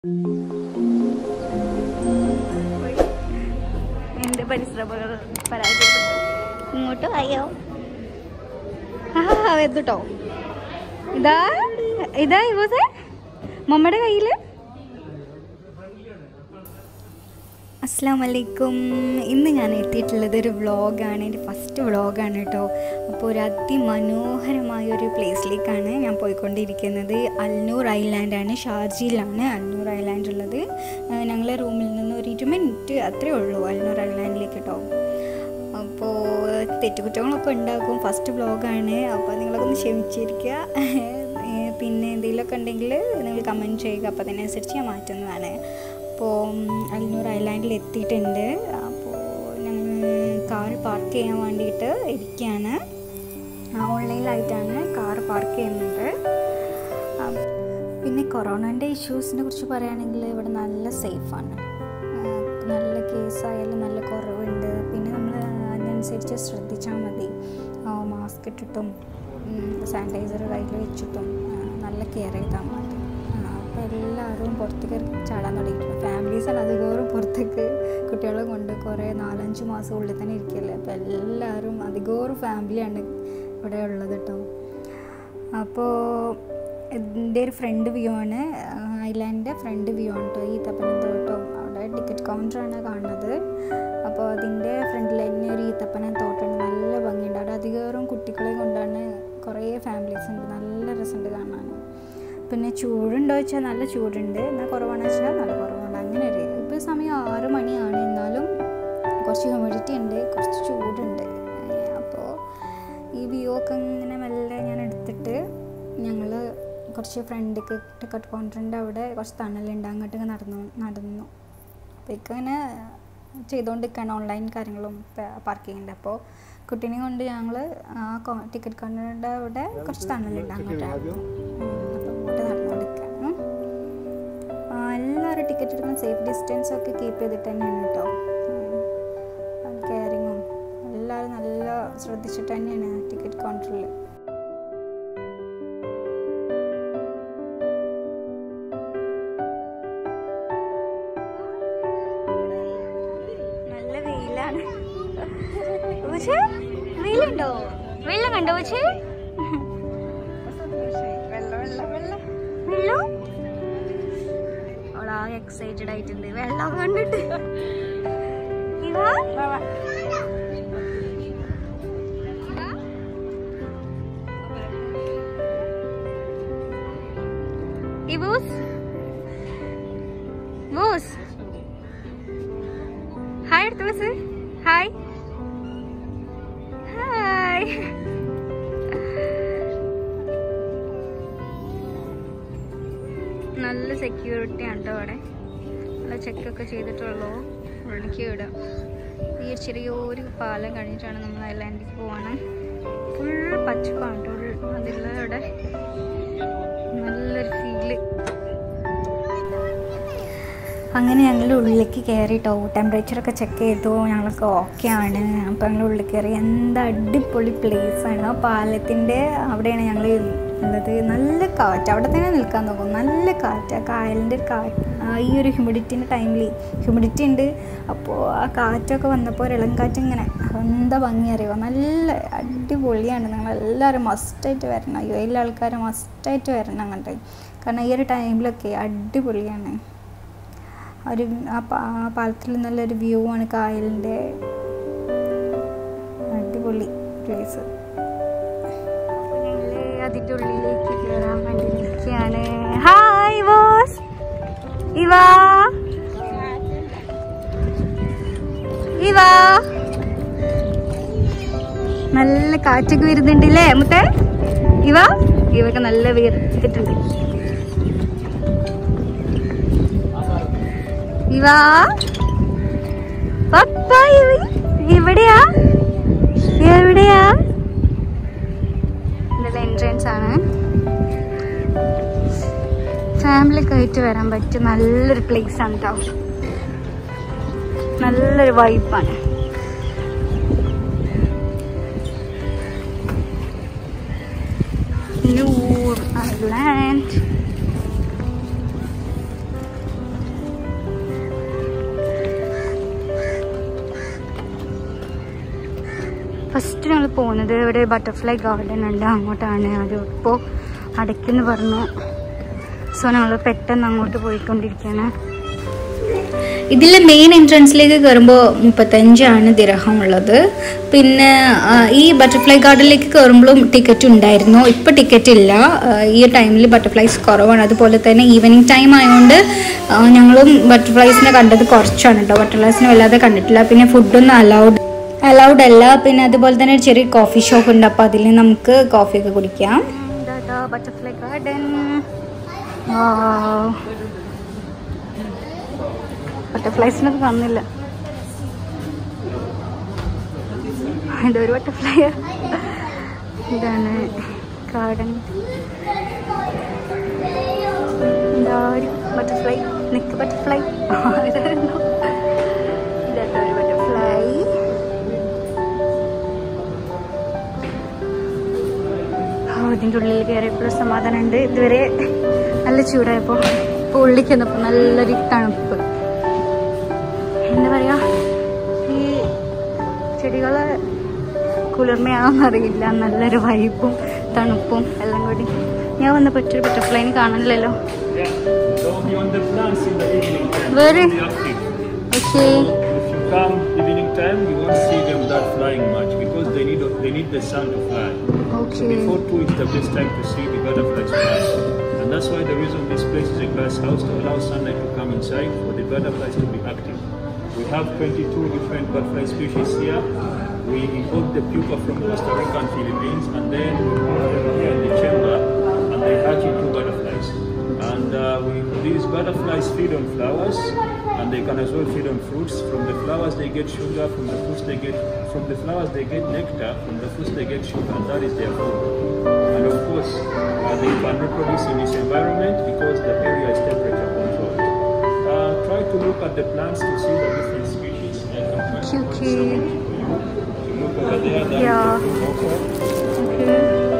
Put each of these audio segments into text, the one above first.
എന്റെ പരിശ്രമങ്ങൾ പരാജയപ്പെട്ടു ഇങ്ങോട്ട് അയ്യോ ആ എത്തിട്ടോ ഇതാ ഇതാ ഇവസേ മമ്മയുടെ കയ്യില് അസ്സാം വലൈക്കും ഇന്ന് ഞാൻ എത്തിയിട്ടുള്ളത് ഒരു വ്ളോഗാണ് എൻ്റെ ഫസ്റ്റ് വ്ളോഗാണ് കേട്ടോ അപ്പോൾ ഒരു അതിമനോഹരമായ ഒരു പ്ലേസിലേക്കാണ് ഞാൻ പോയിക്കൊണ്ടിരിക്കുന്നത് അൽനൂർ ഐലാൻഡാണ് ഷാർജയിലാണ് അൽനൂർ ഐലാൻഡ് ഉള്ളത് ഞങ്ങളെ റൂമിൽ നിന്ന് ഒരു ഇരുപത് മിനിറ്റ് അത്രേ ഉള്ളൂ അൽനൂർ ഐലാൻഡിലേക്ക് കേട്ടോ അപ്പോൾ തെറ്റുകുറ്റങ്ങളൊക്കെ ഉണ്ടാക്കും ഫസ്റ്റ് വ്ളോഗാണ് അപ്പോൾ നിങ്ങളൊക്കെ ഒന്ന് ക്ഷമിച്ചിരിക്കുക ഏഹ് പിന്നെ എന്തെങ്കിലുമൊക്കെ ഉണ്ടെങ്കിൽ നിങ്ങൾ കമൻറ്റ് ചെയ്യുക അപ്പോൾ അതിനനുസരിച്ച് ഞാൻ മാറ്റുന്നതാണ് അപ്പോൾ അൽനൂർ ഐലാൻഡിൽ എത്തിയിട്ടുണ്ട് അപ്പോൾ ഞങ്ങൾ കാർ പാർക്ക് ചെയ്യാൻ വേണ്ടിയിട്ട് ഇരിക്കുകയാണ് ഓൺലൈനിലായിട്ടാണ് കാർ പാർക്ക് ചെയ്യുന്നത് ആ, പിന്നെ കൊറോണൻ്റെ ഇഷ്യൂസിനെ കുറിച്ച് പറയുകയാണെങ്കിൽ ഇവിടെ നല്ല സേഫാണ് നല്ല കേസായാലും നല്ല കുറവുണ്ട് പിന്നെ നമ്മൾ അതിനനുസരിച്ച് ശ്രദ്ധിച്ചാൽ മതി മാസ്ക് ഇട്ടിട്ടും സാനിറ്റൈസർ കയ്യിൽ വെച്ചിട്ടും ആ, നല്ല കെയർ ചെയ്താൽ മതി അപ്പോൾ എല്ലാവരും പുറത്തേക്ക് ഇറങ്ങി ചാടാൻ തുടങ്ങിയിട്ടുണ്ട് ഫാമിലീസാണ് അധികവും പുറത്തേക്ക് കുട്ടികളെ കൊണ്ട് കുറേ നാലഞ്ച് മാസം ഉള്ളിൽ തന്നെ ഇരിക്കല്ലേ അപ്പോൾ എല്ലാവരും അധികവും ഫാമിലിയാണ് ഇവിടെ ഉള്ളത് കേട്ടോ അപ്പോൾ എൻ്റെ ഒരു ഫ്രണ്ട് വ്യൂ ആണ് ഐലാൻഡിൻ്റെ ഫ്രണ്ട് വ്യൂ ആണ് കേട്ടോ ഈ തപ്പനത്തോട്ടം അവിടെ ടിക്കറ്റ് കൗണ്ടറാണ് കാണുന്നത് അപ്പോൾ അതിൻ്റെ ഫ്രണ്ടിൽ തന്നെ ഒരു ഈത്തപ്പന തോട്ടമുണ്ട് നല്ല ഭംഗിയുണ്ട് അവിടെ അധികവും കുട്ടികളെ കൊണ്ടാണ് കുറേ ഫാമിലീസ് ഉണ്ട് നല്ല രസമുണ്ട് കാണാൻ പിന്നെ ചൂടുണ്ടോ വെച്ചാൽ നല്ല ചൂടുണ്ട് എന്നാൽ കുറവാണെന്ന് വെച്ചാൽ നല്ല കുറവുണ്ട് അങ്ങനെ ഒരു ഇപ്പോൾ സമയം ആറ് മണിയാണ് എന്നാലും കുറച്ച് ഹ്യൂമിഡിറ്റി ഉണ്ട് കുറച്ച് ചൂടുണ്ട് അപ്പോൾ ഈ വ്യൂ ഒക്കെ ഇങ്ങനെ മെല്ലെ ഞാൻ എടുത്തിട്ട് ഞങ്ങൾ കുറച്ച് ഫ്രണ്ടിക്ക് ടിക്കറ്റ് കൗണ്ടറിൻ്റെ അവിടെ കുറച്ച് തണലുണ്ട് അങ്ങോട്ട് ഇങ്ങനെ നടന്നു നടന്നു അപ്പോൾ ഇങ്ങനെ ചെയ്തുകൊണ്ടിരിക്കുകയാണ് ഓൺലൈൻ കാര്യങ്ങളും പാർക്കിങ്ങിൻ്റെ അപ്പോൾ കുട്ടീനെ കൊണ്ട് ഞങ്ങൾ ആ ടിക്കറ്റ് കൗണ്ടറിൻ്റെ അവിടെ കുറച്ച് തണലുണ്ട് അങ്ങോട്ട് അപ്പോൾ അങ്ങോട്ട് നടന്നുകൊണ്ടിരിക്കുകയാണ് ആ, എല്ലാവരും ടിക്കറ്റ് എടുക്കുന്ന സേഫ് ഡിസ്റ്റൻസ് ഒക്കെ കീപ്പ് ചെയ്തിട്ട് തന്നെയാണ് കേട്ടോ കെയറിങ്ങും എല്ലാവരും നല്ല ശ്രദ്ധിച്ചിട്ട് തന്നെയാണ് ടിക്കറ്റ് കൗണ്ടറിൽ നല്ല വെയിലാണ് പക്ഷേ വെയിലുണ്ടോ വെള്ളം കണ്ടോ പക്ഷേ വെള്ളം അവളാകെ എക്സൈറ്റഡ് ആയിട്ടുണ്ട് വെള്ളം കണ്ടിട്ട് ഇവ ഇവൂസ് ബൂസ് ഹായ് എടുത്തു ബസ് ഹായ് ഹായ് നല്ല സെക്യൂരിറ്റി ആണ് കേട്ടോ അവിടെ നല്ല ചെക്കൊക്കെ ചെയ്തിട്ടുള്ളൂ ഉള്ളിലേക്ക് വിടാം ഈ ഒരു ചെറിയൊരു പാലം കഴിഞ്ഞിട്ടാണ് നമ്മൾ ഐലാൻഡിലേക്ക് പോവാണ് ഫുൾ പച്ചപ്പാണ് കേട്ടോ അതിലുള്ള അവിടെ നല്ലൊരു ഫീല് അങ്ങനെ ഞങ്ങൾ ഉള്ളിലേക്ക് കയറിട്ടോ ടെമ്പറേച്ചറൊക്കെ ചെക്ക് ചെയ്തു ഞങ്ങൾക്ക് ഓക്കെ ആണ് അപ്പോൾ ഞങ്ങൾ ഉള്ളിൽ കയറി എന്താ അടിപൊളി place ആണ് ആ പാലത്തിൻ്റെ അവിടെയാണ് ഞങ്ങൾ ഉള്ളത് നല്ല കാറ്റ് അവിടെ തന്നെ നിൽക്കാൻ നോക്കും നല്ല കാറ്റ് ആ കായലിൻ്റെ ഒരു കാറ്റ് ആ ഈ ഒരു ഹ്യൂമിഡിറ്റിൻ്റെ ടൈമിൽ ഹ്യൂമിഡിറ്റി ഉണ്ട് അപ്പോൾ ആ കാറ്റൊക്കെ വന്നപ്പോൾ ഒരു ഇളം കാറ്റ് ഇങ്ങനെ എന്താ ഭംഗി അറിയുമോ നല്ല അടിപൊളിയാണ് നിങ്ങൾ എല്ലാവരും മസ്റ്റായിട്ട് വരണം യു എയിലെ ആൾക്കാർ മസ്റ്റായിട്ട് വരണം അങ്ങോട്ട് കാരണം ഈ ഒരു ടൈമിലൊക്കെ അടിപൊളിയാണ് ഒരു ആ പാ- ആ പാലത്തിൽ നല്ലൊരു വ്യൂ ആണ് കായലിൻ്റെ അടിപൊളി പ്ലേസ് അതിൻ്റെ ഉള്ളിലേക്ക് കയറാൻ വേണ്ടി നിൽക്കുകയാണ് ഹായ് ബോസ് ഇവാ ഇവാ നല്ല കാറ്റൊക്കെ വരുന്നുണ്ട് അല്ലേ മുത്തേ ഇവ ഇവക്ക് നല്ല വീർത്തിട്ടുണ്ട് ഇവാ പപ്പ ഇവ- എവിടെയാ എവിടെയാ ഇതിന്റെ എൻട്രൻസ് ആണ് ഫാമിലി ആയിട്ട് വരാൻ പറ്റിയ നല്ലൊരു പ്ലേസ് ആണ് കേട്ടോ നല്ലൊരു വൈബാണ് നൂർ ഐലാൻഡ് ഫസ്റ്റ് ഞങ്ങൾ പോകുന്നത് ഇവിടെ ബട്ടർഫ്ലൈ ഗാർഡൻ ഉണ്ട് അങ്ങോട്ടാണ് അത് ഇപ്പോൾ അടയ്ക്കെന്ന് പറഞ്ഞു സോ ഞങ്ങൾ പെട്ടെന്ന് അങ്ങോട്ട് പോയിക്കൊണ്ടിരിക്കുകയാണ് ഇതിലെ മെയിൻ എൻട്രൻസിലേക്ക് കയറുമ്പോൾ മുപ്പത്തഞ്ചാണ് ദിർഹം ഉള്ളത് പിന്നെ ആ, ഈ ബട്ടർഫ്ലൈ ഗാർഡനിലേക്ക് കയറുമ്പോഴും ടിക്കറ്റ് ഉണ്ടായിരുന്നു ഇപ്പോൾ ടിക്കറ്റ് ഇല്ല ആ, ഈ ടൈമിൽ ബട്ടർഫ്ലൈസ് കുറവാണ് അതുപോലെ തന്നെ ഈവനിങ് ടൈം ആയതുകൊണ്ട് ആ, ഞങ്ങളും ബട്ടർഫ്ലൈസിനെ കണ്ടത് കുറച്ചാണ് കേട്ടോ ബട്ടർഫ്ലൈസിനെ വല്ലാതെ കണ്ടിട്ടില്ല പിന്നെ ഫുഡൊന്നും അലൗഡ് അലൗഡ് അല്ല പിന്നെ അതുപോലെ തന്നെ ഒരു ചെറിയ കോഫി ഷോപ്പ് ഉണ്ട് അപ്പോൾ അതിൽ നമുക്ക് കോഫിയൊക്കെ കുടിക്കാം ബട്ടർഫ്ലൈ ഗാർഡൻ ബട്ടർഫ്ലൈസിനൊക്കെ കാണുന്നില്ല ഇതൊരു ബട്ടർഫ്ലൈ ഇതാണ് ഗാർഡൻ എന്താ ഒരു ബട്ടർഫ്ലൈ നെക്ക് ബട്ടർഫ്ലൈ ഇതായിരുന്നു ഇതാട്ടോ ഒരു ബട്ടർഫ്ലൈ ഇതിൻ്റെ ഉള്ളിൽ കയറിയപ്പോൾ സമാധാനമുണ്ട് ഇതുവരെ നല്ല ചൂടായപ്പോൾ ഇപ്പോൾ ഉള്ളിലേക്ക് വന്നപ്പോൾ നല്ലൊരു തണുപ്പ് എന്താ പറയാ ഈ ചെടികള് കുളിർമയാണെന്നറിയില്ല നല്ലൊരു വൈബും തണുപ്പും എല്ലാം കൂടി ഞാൻ വന്നപ്പോൾ ഒരു ബട്ടർഫ്ലൈന് കാണാനില്ലല്ലോ Yeah. So beyond the plants in the evening time. Very- they'll be active. Okay If you come evening time, you won't see them that flying much because they need they need the sun to fly. So okay before two is the best time to see the butterflies fly. And that's why the reason this place is a glass house to allow sunlight to come inside for the butterflies to be active. We have 22 different butterfly species here. We import the pupa from Costa Rica and Philippines, and then we put them here in the chamber, and they hatch into butterflies. And uh, we, these butterflies feed on flowers, and they can as well feed on fruits. From the flowers they get sugar, from the fruits they get, from the flowers they get nectar, from the fruits they get sugar, and that is their food. And of course, uh, they can reproduce in this environment because the area is temperature controlled. Uh, try to look at the plants to see the different species. I can try to Okay, point okay. some of them for you. To look over there, that Yeah. is the cocoa. Okay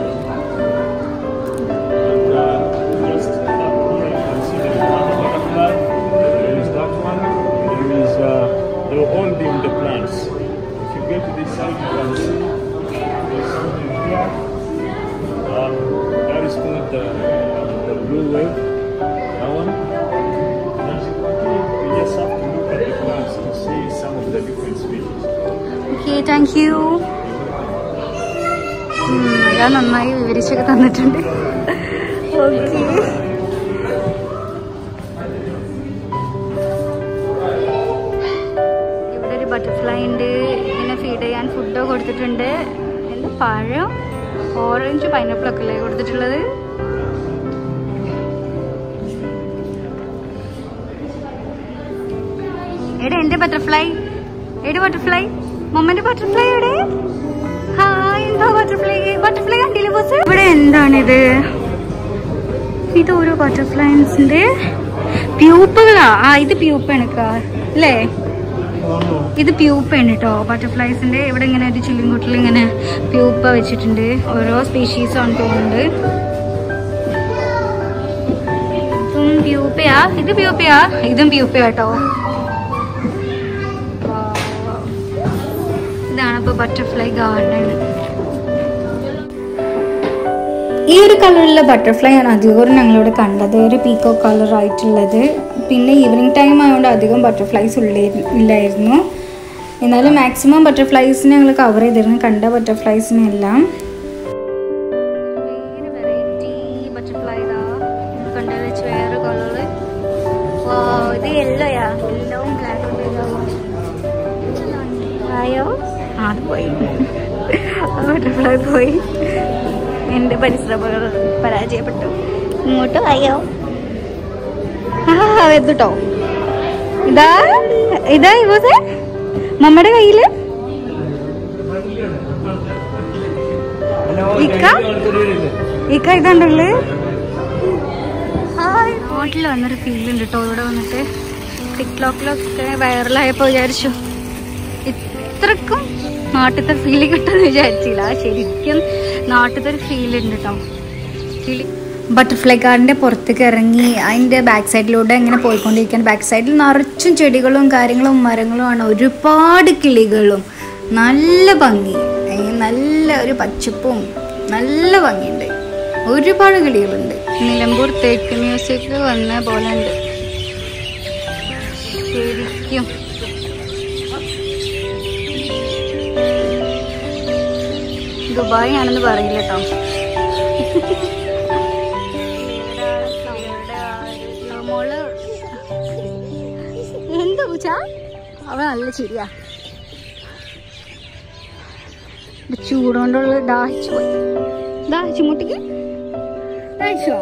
And uh, just up here you can see there is one butterfly, there is that one, there is, uh, they will all be in the plants. If you get to this side, you can see there's something here. Um, that is called the, the blue wave, that one. And as you continue, you just have to look at the plants to see some of the different species. Okay thank you അതാ നന്നായി വിവരിച്ചൊക്കെ തന്നിട്ടുണ്ട് okay ഇവിടെ ഒരു butterfly ഉണ്ട് ഇതിനെ feed ചെയ്യാൻ food കൊടുത്തിട്ടുണ്ട് എന്താ പഴം ഓറഞ്ച് പൈനാപ്പിൾ ഒക്കെ അല്ലേ കൊടുത്തിട്ടുള്ളത് എവിടെ എന്റെ ബട്ടർഫ്ലൈ എവിടെ ബട്ടർഫ്ലൈ മമ്മന്റെ ബട്ടർഫ്ലൈ എവിടെ ഹായ് എന്താ ബട്ടർഫ്ലൈ ബട്ടർഫ്ലൈ കണ്ടില്ലേ ബോസ് ഇവിടെ എന്താണിത് ഇത് ഓരോ ബട്ടർഫ്ലൈൻസിന്റെ പ്യൂപ്പകളാ ആ ഇത് പ്യൂപ്പാണ് അല്ലേ ഇത് പ്യൂപ്പാണ് കേട്ടോ ബട്ടർഫ്ലൈസിന്റെ ഇവിടെ ഇങ്ങനെ ഒരു ചില്ലിൻകൂട്ടിൽ ഇങ്ങനെ പ്യൂപ്പ വെച്ചിട്ടുണ്ട് ഓരോ സ്പീഷീസ് ആണ് തോന്നുന്നുണ്ട് ഇതും പ്യൂപ്പയാ ഇത് പ്യൂപ്പയാ ഇതും പ്യൂപ്പയാ കേട്ടോ ഇതാണ് ഇപ്പൊ ബട്ടർഫ്ലൈ ഗാർഡൻ ഈ ഒരു കളറിലുള്ള ബട്ടർഫ്ലൈ ആണ് അധികവും ഞങ്ങളിവിടെ കണ്ടത് ഒരു പീക്കോ കളർ ആയിട്ടുള്ളത് പിന്നെ ഈവനിങ് ടൈം ആയതുകൊണ്ട് അധികം ബട്ടർഫ്ലൈസ് ഉള്ളേ ഇല്ലായിരുന്നു എന്നാലും മാക്സിമം ബട്ടർഫ്ലൈസിനെ ഞങ്ങൾ കവർ ചെയ്തിരുന്നു കണ്ട ബട്ടർഫ്ലൈസിനെ എല്ലാം ഇത് യെല്ലോയാ യെല്ലോവും ബ്ലാക്കും ആയോ ആ അത് പോയി ബട്ടർഫ്ലൈ പോയി എൻ്റെ പരിശ്രമങ്ങൾ പരാജയപ്പെട്ടു ഇങ്ങോട്ട് അയ്യോ ആ വെത്തുട്ടോ ഇതാ ഇതാ ഇവസേ നമ്മുടെ കയ്യില് ഇക്ക ഇക്ക ഇതുണ്ടല്ലേ നാട്ടിൽ വന്നൊരു ഫീൽ ഉണ്ട് കേട്ടോ ഇവിടെ വന്നിട്ട് ടിക്ടോക്കിലൊക്കെ വൈറലായപ്പോൾ വിചാരിച്ചു ഇത്രക്കും നാട്ടിലത്തെ ഫീൽ കിട്ടുമെന്ന് വിചാരിച്ചില്ല ശരിക്കും നാട്ടിലത്തെ ഒരു ഫീൽ ഉണ്ട് കേട്ടോ ഫീൽ ബട്ടർഫ്ലൈ കാറിൻ്റെ പുറത്തേക്ക് ഇറങ്ങി അതിൻ്റെ ബാക്ക് സൈഡിലൂടെ ഇങ്ങനെ പോയിക്കൊണ്ടിരിക്കുകയാണ് ബാക്ക് സൈഡിൽ നിറച്ചും ചെടികളും കാര്യങ്ങളും മരങ്ങളും ആണ് ഒരുപാട് കിളികളും നല്ല ഭംഗി ഏ, നല്ല ഒരു പച്ചപ്പും നല്ല ഭംഗിയുണ്ട് ഒരുപാട് കിളികളുണ്ട് നിലമ്പൂർ തേക്ക് മ്യൂസിക് വന്ന പോലെ ഉണ്ട് ശരിക്കും ദുബായ് ആണെന്ന് പറയില്ല കേട്ടോ മോള് എന്താ പൂച്ച അവ നല്ല ചിരിയാ ഇത് ചൂടുകൊണ്ടുള്ള ദാഹിച്ചു പോയി ദാഹിച്ചു മുട്ടിക്ക് ദാഹിച്ചോ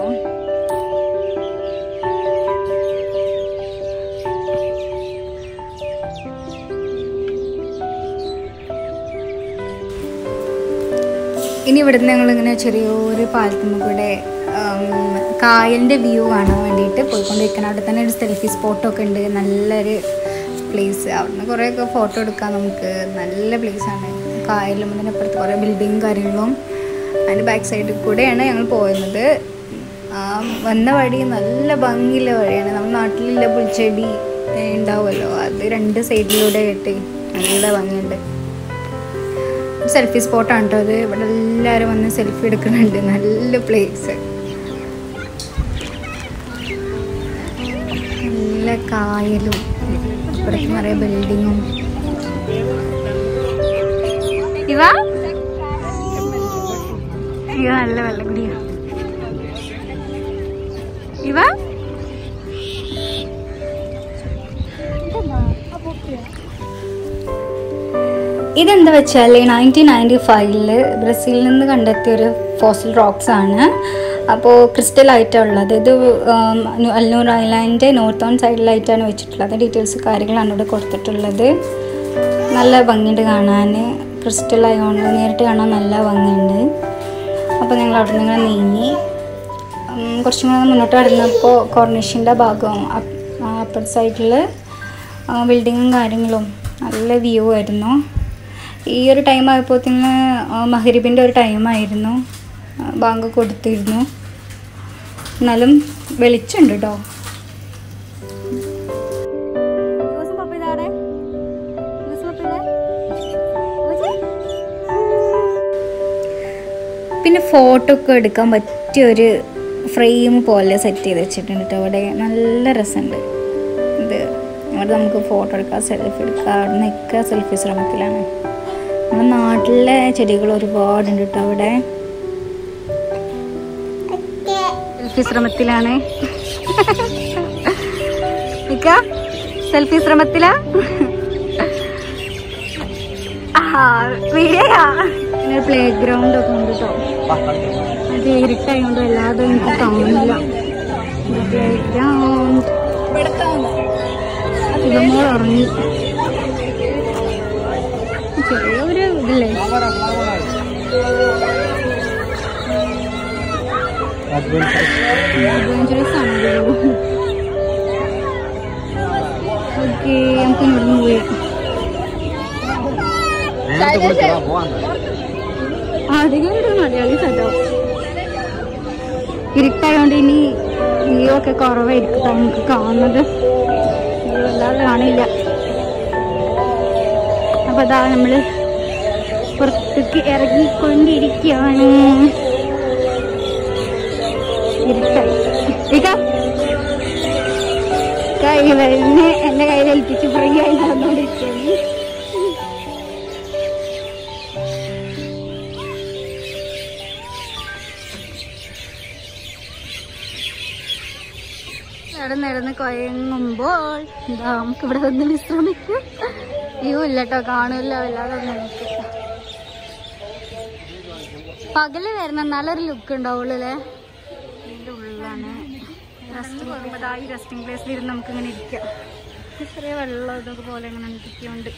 ഇനി ഇവിടുന്ന് ഞങ്ങളിങ്ങനെ ചെറിയൊരു പാലത്തുമ്മ കൂടെ ഉം, കായലിൻ്റെ വ്യൂ കാണാൻ വേണ്ടിയിട്ട് പോയിക്കൊണ്ടിരിക്കണം അവിടെ തന്നെ ഒരു സെൽഫി സ്പോട്ടൊക്കെ ഉണ്ട് നല്ലൊരു പ്ലേസ് അവിടുന്ന് കുറേയൊക്കെ ഫോട്ടോ എടുക്കാം നമുക്ക് നല്ല പ്ലേസാണ് കായലും അതിനപ്പുറത്ത് കുറേ ബിൽഡിങ്ങും കാര്യങ്ങളും അതിൻ്റെ ബാക്ക് സൈഡിൽ കൂടെയാണ് ഞങ്ങൾ പോയിരുന്നത് ആ വന്ന വഴി നല്ല ഭംഗിയുള്ള വഴിയാണ് നമ്മുടെ നാട്ടിലുള്ള പുൽച്ചെടി ഏ, ഉണ്ടാവുമല്ലോ അത് രണ്ട് സൈഡിലൂടെ ആയിട്ട് നല്ല ഭംഗിയുണ്ട് സെൽഫി സ്പോട്ടാണ് കേട്ടോ അത് ഇവിടെ എല്ലാവരും വന്ന് സെൽഫി എടുക്കുന്നുണ്ട് നല്ല പ്ലേസ് നല്ല കായലും അപ്പുറത്ത് നിറയെ ബിൽഡിങ്ങും ഇവ ഇവ നല്ല വെള്ളം കുടിയാ ഇവ ഇതെന്താ വെച്ചാൽ നയൻറ്റീൻ നയൻറ്റി ഫൈവില് ബ്രസീലിൽ നിന്ന് കണ്ടെത്തിയ ഒരു ഫോസിൽ റോക്സ് ആണ് അപ്പോൾ ക്രിസ്റ്റൽ ആയിട്ടുള്ളത് ഇത് ഉം, നു- അൽനൂർ ഐലാൻഡ് നോർത്ത് ഓൺ സൈഡിലായിട്ടാണ് വെച്ചിട്ടുള്ളത് ഡീറ്റെയിൽസ് കാര്യങ്ങളാണ് ഇവിടെ കൊടുത്തിട്ടുള്ളത് നല്ല ഭംഗിയുണ്ട് കാണാൻ ക്രിസ്റ്റൽ ആയതുകൊണ്ട് നേരിട്ട് കാണാൻ നല്ല ഭംഗിയുണ്ട് അപ്പോൾ ഞങ്ങൾ അവിടെ നിന്ന് ഇങ്ങനെ നീങ്ങി ഉം, കുറച്ചും കൂടെ മുന്നോട്ട് കടന്നപ്പോൾ കോർണിഷിൻ്റെ ഭാഗം അപ്പർ സൈഡിൽ ബിൽഡിങ്ങും കാര്യങ്ങളും നല്ല വ്യൂ ആയിരുന്നു ഈ ഒരു ടൈം ആയപ്പോഴത്തേന് മഹരിബിൻ്റെ ഒരു ടൈമായിരുന്നു ബാങ്ക് കൊടുത്തിരുന്നു എന്നാലും വെളിച്ചമുണ്ട് കേട്ടോ പിന്നെ ഫോട്ടോ ഒക്കെ എടുക്കാൻ പറ്റിയ ഒരു ഫ്രെയിം പോലെ സെറ്റ് ചെയ്ത് വെച്ചിട്ടുണ്ട് കേട്ടോ അവിടെ നല്ല രസമുണ്ട് ഇത് അവിടെ നമുക്ക് ഫോട്ടോ എടുക്കാം സെൽഫി എടുക്കാം അവിടെ നിൽക്കുക സെൽഫി ശ്രമത്തിലാണ് നമ്മുടെ നാട്ടിലെ ചെടികൾ ഒരുപാടുണ്ട് കേട്ടോ അവിടെ സെൽഫി ശ്രമത്തിലാണ് നിക്ക സെൽഫി ശ്രമത്തിലാ വീഴയാ പിന്നെ പ്ലേ ഗ്രൗണ്ട് ഒക്കെ ഉണ്ട് കേട്ടോ അത് ഇരുട്ടായതുകൊണ്ട് വല്ലാതെ എനിക്ക് കാണില്ല പ്ലേ ഗ്രൗണ്ട് ഇവമോൾ ഉറങ്ങി ചെറിയൊരു ഇതില്ലേ അഡ്വഞ്ചറസ് ആണ് ഓക്കെ നമുക്ക് ഇവിടുന്ന് പോയി അധികം ഒരു മലയാളി സട്ടോ ഇരുട്ടായോണ്ട് ഇനി വ്യൂ ഒക്കെ കുറവായിരിക്കും ട്ടോ നമുക്ക് കാണുന്നത് view വല്ലാതെ കാണില്ല അപ്പൊ അതാ നമ്മള് പുറത്തേക്ക് ഇറങ്ങിക്കൊണ്ടിരിക്കുകയാണ് ഇരുട്ടായി ഇക്ക കൈ വരുന്ന എന്റെ കയ്യിൽ ഏൽപ്പിച്ച് ഫ്രീ ആയി നടന്നുകൊണ്ടിരിക്കുകയാണ് നടന്ന് നടന്ന് കൊയങ്ങുമ്പോൾ എന്താ നമുക്ക് ഇവിടെ വന്ന് വിശ്രമിക്കും വ്യൂ ഇല്ല കേട്ടോ കാണില്ല വല്ലാതെ ഒന്നും നമുക്ക് പകല് വരുന്ന നല്ലൊരു ലുക്ക് ഉണ്ടാവുള്ളൂ അല്ലേ ഇതിന്റെ ഉള്ളിലാണ് റെസ്റ്റ് പറയുമ്പോൾ ഈ റെസ്റ്റിംഗ് പ്ലേസിൽ ഇരുന്ന് നമുക്ക് ഇങ്ങനെ ഇരിക്കാം ചെറിയ വെള്ളം ഇതൊക്കെ പോലെ ഇങ്ങനെ ഇരിക്കുന്നുണ്ട്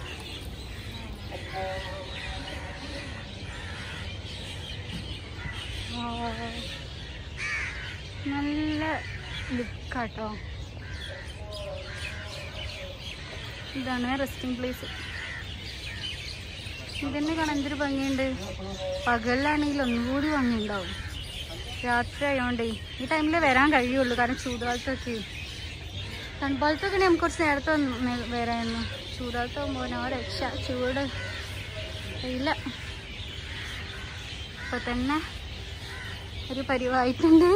നല്ല ലുക്കാട്ടോ ഇതാണ് റെസ്റ്റിംഗ് പ്ലേസ് ഇതന്നെ കാണാൻ എന്തൊരു ഭംഗിയുണ്ട് പകലിലാണെങ്കിൽ ഒന്നുകൂടി ഭംഗി ഉണ്ടാവും രാത്രി ആയതുകൊണ്ടേ ഈ ടൈമിൽ വരാൻ കഴിയുള്ളൂ കാരണം ചൂടുകാലത്തൊക്കെ തണുപ്പാലത്തൊക്കെ നമുക്ക് കുറച്ച് നേരത്തെ വന്ന് വരായിരുന്നു ചൂടുകാലത്ത് പോകുമ്പോൾ ആ രക്ഷ ചൂട് അറിയില്ല ഇപ്പൊ തന്നെ ഒരു പരിവായിട്ടുണ്ട്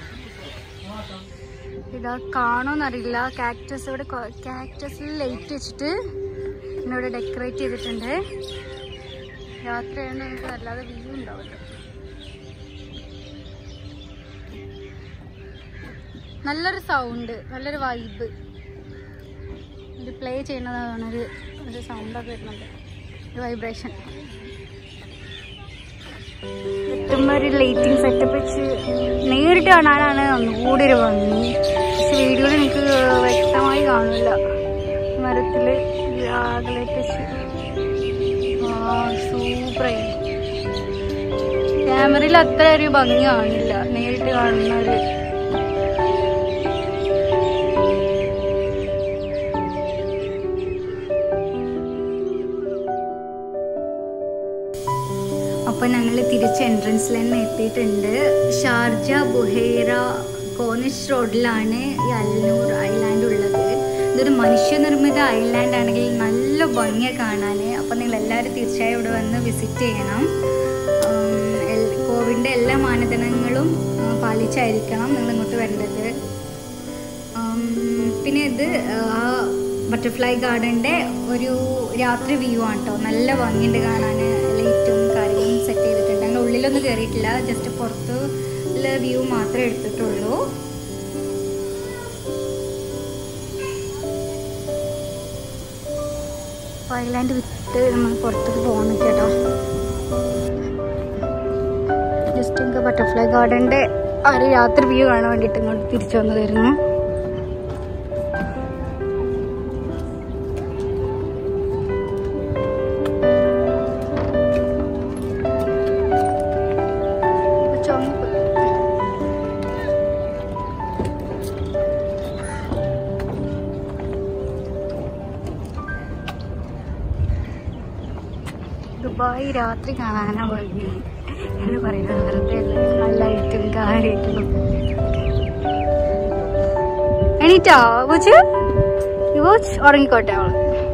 ഇതാ കാണോന്നറിയില്ല കാക്ടസ് ഇവിടെ കാക്ടസിൽ ലൈറ്റ് വെച്ചിട്ട് പിന്നെ ഇവിടെ ഡെക്കറേറ്റ് ചെയ്തിട്ടുണ്ട് രാത്രിയായതുകൊണ്ട് നമുക്ക് വല്ലാതെ വ്യൂ ഉണ്ടാവില്ല നല്ലൊരു സൗണ്ട് നല്ലൊരു വൈബ് ഇത് പ്ലേ ചെയ്യുന്നതാണ് ഒരു ഒരു സൗണ്ടൊക്കെ വരുന്നുണ്ട് ഒരു വൈബ്രേഷൻ എത്തുമ്പോൾ ഒരു ലൈറ്റിംഗ് സെറ്റപ്പ് വെച്ച് നേരിട്ട് കാണാനാണ് ഒന്നുകൂടി ഒരു ഭംഗി പക്ഷെ വീഡിയോയിൽ എനിക്ക് വ്യക്തമായി കാണില്ല മരത്തിൽ ആകലൈറ്റ് സൂപ്പറായി ക്യാമറയിൽ അത്ര ഒരു ഭംഗി കാണില്ല നേരിട്ട് കാണുന്ന ഒരു അപ്പോൾ ഞങ്ങൾ തിരിച്ച് എൻട്രൻസിൽ തന്നെ എത്തിയിട്ടുണ്ട് ഷാർജ ബുഹേറ കോണിഷ് റോഡിലാണ് ഈ അൽനൂർ ഐലാൻഡ് ഉള്ളത് ഇതൊരു മനുഷ്യനിർമ്മിത ഐലാൻഡ് ആണെങ്കിൽ നല്ല ഭംഗിയെ കാണാൻ അപ്പോൾ നിങ്ങൾ എല്ലാവരും തീർച്ചയായും ഇവിടെ വന്ന് വിസിറ്റ് ചെയ്യണം ഉം, എൽ- കോവിഡിൻ്റെ എല്ലാ മാനദണ്ഡങ്ങളും ഉം, പാലിച്ചായിരിക്കണം നിങ്ങൾ ഇങ്ങോട്ട് വരേണ്ടത് ഉം, പിന്നെ ഇത് ആ ബട്ടർഫ്ലൈ ഗാർഡൻ്റെ ഒരു രാത്രി വ്യൂ ആണ് കേട്ടോ നല്ല ഭംഗിയുണ്ട് കാണാൻ ലൈറ്റും കാര്യങ്ങളും സെറ്റ് ചെയ്തിട്ടുണ്ട് ഞങ്ങൾ ഉള്ളിലൊന്നും കയറിയിട്ടില്ല ജസ്റ്റ് പുറത്ത് വ്യൂ മാത്രമേ എടുത്തിട്ടുള്ളൂ ഐലാൻഡ് വിട്ട് നമ്മൾ പുറത്തേക്ക് പോകണം കേട്ടോ ജസ്റ്റ് നമുക്ക് ബട്ടർഫ്ലൈ ഗാർഡൻ്റെ ആ ഒരു രാത്രി വ്യൂ കാണാൻ വേണ്ടിയിട്ട് ഇങ്ങോട്ട് തിരിച്ചു വന്നതായിരുന്നു ചുമപ്പ് ദുബായ് രാത്രി കാണാനാ ഭംഗി എന്ന് പറയുന്നത് വെറുതെ അല്ല. നല്ല ലൈറ്റും കാര്യങ്ങളും എണീറ്റാ പൂച്ച് പൂച്ച് ഉറങ്ങിക്കോട്ടെ അവള്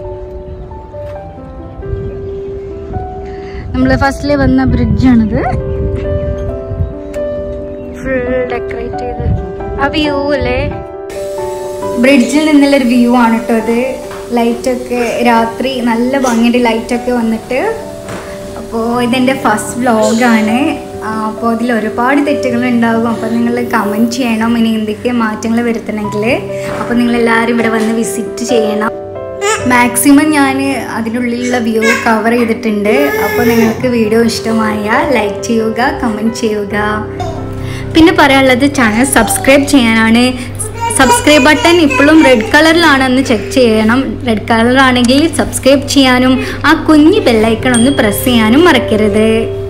നമ്മള് ഫസ്റ്റില് വന്ന ബ്രിഡ്ജാണിത് ഫുൾ ഡെക്കറേറ്റ് ചെയ്ത് ആ വ്യൂ അല്ലേ ബ്രിഡ്ജിൽ നിന്നുള്ളൊരു വ്യൂ ആണ് കേട്ടോ ഇത് ലൈറ്റൊക്കെ രാത്രി നല്ല ഭംഗിയുടെ ലൈറ്റൊക്കെ വന്നിട്ട് അപ്പോൾ ഇതെൻ്റെ ഫസ്റ്റ് വ്ലോഗാണ് അപ്പോൾ ഇതിൽ ഒരുപാട് തെറ്റുകൾ ഉണ്ടാകും അപ്പോൾ നിങ്ങൾ കമൻറ്റ് ചെയ്യണം ഇനി എന്തൊക്കെ മാറ്റങ്ങൾ വരുത്തണമെങ്കിൽ അപ്പോൾ നിങ്ങളെല്ലാവരും ഇവിടെ വന്ന് വിസിറ്റ് ചെയ്യണം മാക്സിമം ഞാൻ അതിനുള്ളിലുള്ള വ്യൂ കവർ ചെയ്തിട്ടുണ്ട് അപ്പോൾ നിങ്ങൾക്ക് വീഡിയോ ഇഷ്ടമായാൽ ലൈക്ക് ചെയ്യുക കമൻറ്റ് ചെയ്യുക പിന്നെ പറയാനുള്ളത് ചാനൽ സബ്സ്ക്രൈബ് ചെയ്യാനാണ് സബ്സ്ക്രൈബ് ബട്ടൺ ഇപ്പോഴും റെഡ് കളറിലാണെന്ന് ചെക്ക് ചെയ്യണം റെഡ് കളറാണെങ്കിൽ സബ്സ്ക്രൈബ് ചെയ്യാനും ആ കുഞ്ഞ് ബെല്ലൈക്കൺ ഒന്ന് പ്രസ് ചെയ്യാനും മറക്കരുത്